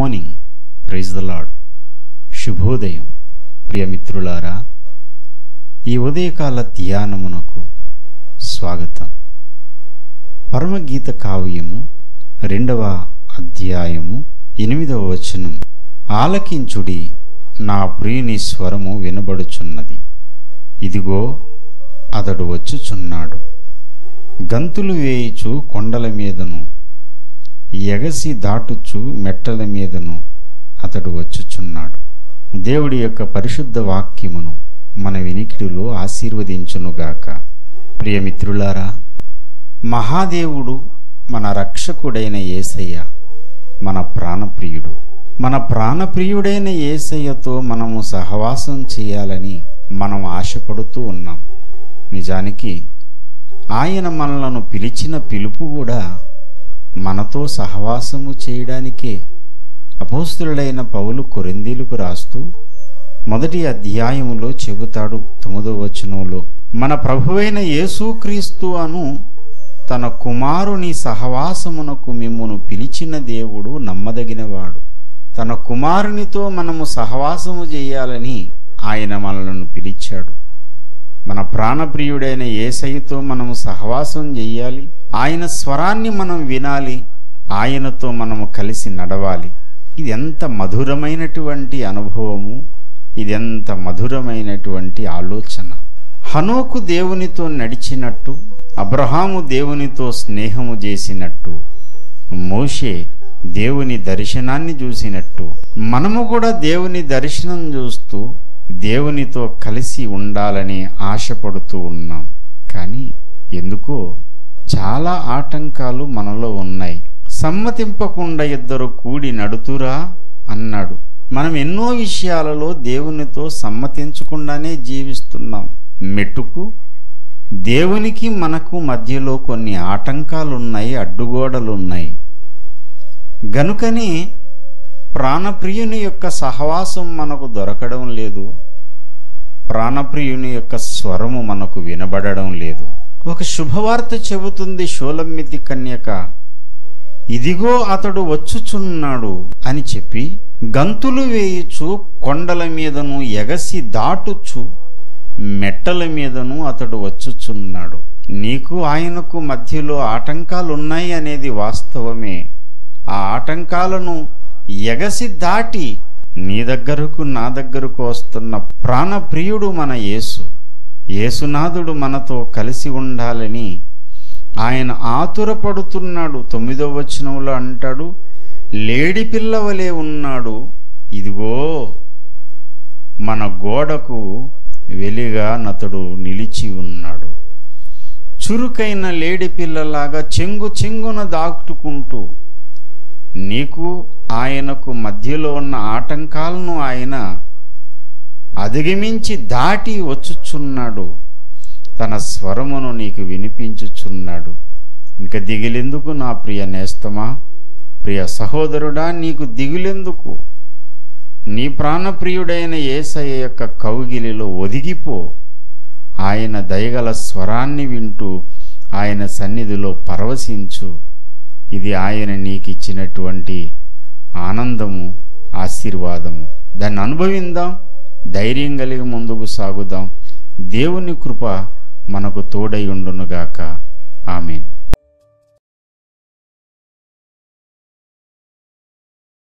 morning praise the lord శుభోదయం ప్రియమిత్రులారా ఈ ఉదయకాల ధ్యానమునకు స్వాగతం పరమగీత కావ్యము రెండవ అధ్యాయము ఎనిమిదవ వచనం ఆలకించుడి నా ప్రియుని స్వరము వినబడుచున్నది ఇదిగో అతడు వచ్చుచున్నాడు గంతులు వేయుచు కొండల మీదను ఎగసి దాటుచు మెట్టల మీదను అతడు వచ్చుచున్నాడు దేవుడి యొక్క పరిశుద్ధ వాక్యమును మన వినికిడిలో ఆశీర్వదించునుగాక ప్రియమిత్రులారా మహాదేవుడు మన రక్షకుడైన యేసయ్య మన ప్రాణప్రియుడు మన ప్రాణప్రియుడైన యేసయ్యతో మనము సహవాసం చేయాలని మనం ఆశపడుతూ ఉన్నాం నిజానికి ఆయన మనలను పిలిచిన పిలుపు కూడా మనతో సహవాసము చేయడానికే అపోస్తులుడైన పౌలు కొరిందీలకు రాస్తూ మొదటి అధ్యాయములో చెబుతాడు తొమ్మిదో వచనంలో మన ప్రభువైన యేసుక్రీస్తు అను తన కుమారుని సహవాసమునకు మిమ్మును పిలిచిన దేవుడు నమ్మదగినవాడు తన కుమారునితో మనము సహవాసము చేయాలని ఆయన మనలను పిలిచాడు మన ప్రాణప్రియుడైన ఏసయ్యతో మనము సహవాసం చెయ్యాలి ఆయన స్వరాన్ని మనం వినాలి ఆయనతో మనము కలిసి నడవాలి ఇది ఎంత మధురమైనటువంటి అనుభవము ఇది ఎంత మధురమైనటువంటి ఆలోచన హనోకు దేవునితో నడిచినట్టు అబ్రహాము దేవునితో స్నేహము చేసినట్టు మోషే దేవుని దర్శనాన్ని చూసినట్టు మనము కూడా దేవుని దర్శనం చూస్తూ దేవునితో కలిసి ఉండాలని ఆశపడుతూ ఉన్నాం కానీ ఎందుకో చాలా ఆటంకాలు మనలో ఉన్నాయి సమ్మతింపకుండా ఇద్దరు కూడి నడుతురా అన్నాడు మనం ఎన్నో విషయాలలో దేవునితో సమ్మతించకుండానే జీవిస్తున్నాం మెట్టుకు దేవునికి మనకు మధ్యలో కొన్ని ఆటంకాలున్నాయి అడ్డుగోడలున్నాయి గనుకనే ప్రాణప్రియుని యొక్క సహవాసం మనకు దొరకడం లేదు ప్రాణప్రియుని యొక్క స్వరము మనకు వినబడడం లేదు ఒక శుభవార్త చెబుతుంది షోలమ్మితి కన్యక ఇదిగో అతడు వచ్చుచున్నాడు అని చెప్పి గంతులు వేయుచు కొండల మీదను ఎగసి దాటుచు మెట్టల మీదను అతడు వచ్చుచున్నాడు నీకు ఆయనకు మధ్యలో ఆటంకాలున్నాయి అనేది వాస్తవమే ఆ ఆటంకాలను ఎగసి దాటి నీ దగ్గరకు నా దగ్గరకు వస్తున్న ప్రాణప్రియుడు మన యేసు యేసునాథుడు మనతో కలిసి ఉండాలని ఆయన ఆతురపడుతున్నాడు తొమ్మిదో వచనంలో అంటాడు లేడి పిల్లవలే ఉన్నాడు ఇదిగో మన గోడకు వెలిగా నతడు నిలిచి ఉన్నాడు చురుకైన లేడి పిల్లలాగా చెంగు చెంగున దాటుకుంటూ నీకు ఆయనకు మధ్యలో ఉన్న ఆటంకాలను ఆయన అధిగమించి దాటి వచ్చుచున్నాడు తన స్వరమును నీకు వినిపించుచున్నాడు ఇంక దిగిలెందుకు నా ప్రియ నేస్తమా ప్రియ సహోదరుడా నీకు దిగులెందుకు నీ ప్రాణప్రియుడైన ఏసయ్య యొక్క కౌగిలిలో ఒదిగిపో ఆయన దయగల స్వరాన్ని వింటూ ఆయన సన్నిధిలో పరవశించు ఇది ఆయన నీకిచ్చినటువంటి ఆనందము ఆశీర్వాదము దాన్ని అనుభవిందాం ధైర్యం కలిగి ముందుకు సాగుదాం దేవుని కృప మనకు తోడై ఉండునుగాక